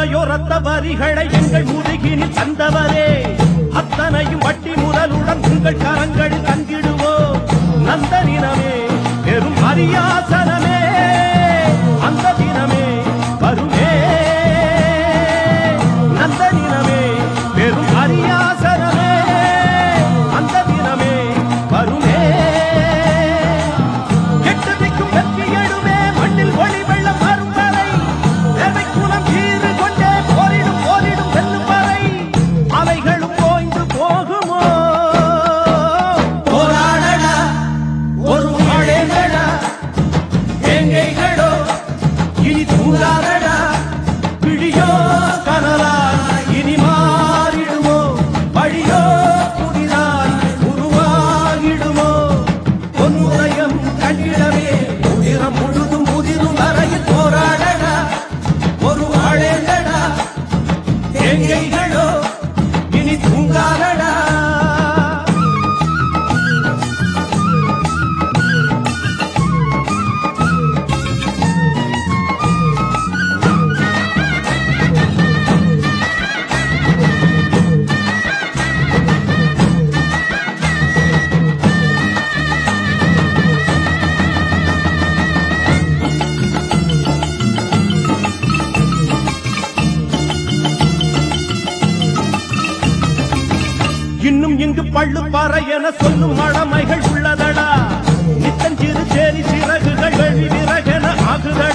எத்தனையோ ரத்த வரிகளை எங்கள் முதுகினில் தந்தவரே அத்தனையும் வட்டி முதலுடன் உங்கள் கரங்களில் தங்கிடுவோம் நந்த தினமே பெரும் அரியாசனமே அந்த தினமே வருமே நந்த தினமே பெரும் அரியாசனமே அந்த தினமே வருமே எட்டு திக்கும் வெற்றி எழுமே மண்ணில் ஒளி வெள்ளம் வரும் வரை தேவை குலம் ஈறு கொண்டே போரிடும் போரிடும் வெல்லும் வரை அவைகளும் ஓய்ந்து போகுமோ போராடடா ஒரு மழைகளா எங்கைகளோ இனி தூங்காதடா விழியோ கனலா இனி மாறிடுமோ வழியோ புதிதாய் உருவாகிடுமோ பொன்முறையம் கண்டிடவே உதிரம் முழுதும் முதிரும் வரையில் போராடடா ஒரு வாழேண்டடா எங்கைகளோ இனி தூங்காதடா இன்னும் இங்கு பள்ளு பாறை என சொல்லும் மழமைகள் உள்ளதடா நித்தஞ்சிறு சேரி சிறகுகள் வெளி விறகென ஆகுதடா